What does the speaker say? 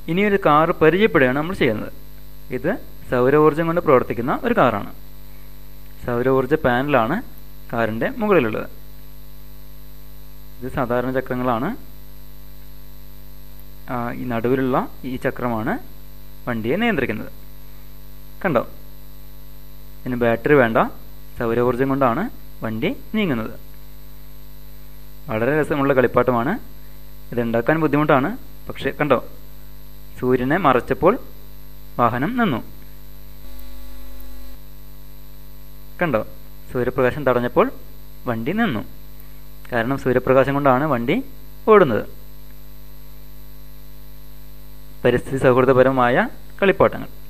ഇനി ഒരു കാർ പരിചയപ്പെടുകയാണ് നമ്മൾ ചെയ്യുന്നത് ഇത് സൗരോർജ്ജം കൊണ്ട് പ്രവർത്തിക്കുന്ന ഒരു കാറാണ് സൗരോർജ്ജ പാനലാണ് കാറിൻ്റെ മുകളിലുള്ളത് ഇത് സാധാരണ ചക്രങ്ങളാണ് ആ, ഈ നടുവിലുള്ള ഈ ചക്രമാണ് വണ്ടിയെ നിയന്ത്രിക്കുന്നത് കണ്ടോ ഇതിന് ബാറ്ററി വേണ്ട സൗരോർജ്ജം കൊണ്ടാണ് വണ്ടി നീങ്ങുന്നത് വളരെ രസമുള്ള കളിപ്പാട്ടമാണ് ഇത് ഉണ്ടാക്കാൻ ബുദ്ധിമുട്ടാണ് പക്ഷെ കണ്ടോ സൂര്യനെ മറച്ചപ്പോൾ വാഹനം നിന്നു കണ്ടോ സൂര്യപ്രകാശം തടഞ്ഞപ്പോൾ വണ്ടി നിന്നു കാരണം സൂര്യപ്രകാശം കൊണ്ടാണ് വണ്ടി ഓടുന്നത് പരിസ്ഥിതി സൗഹൃദപരമായ കളിപ്പാട്ടങ്ങൾ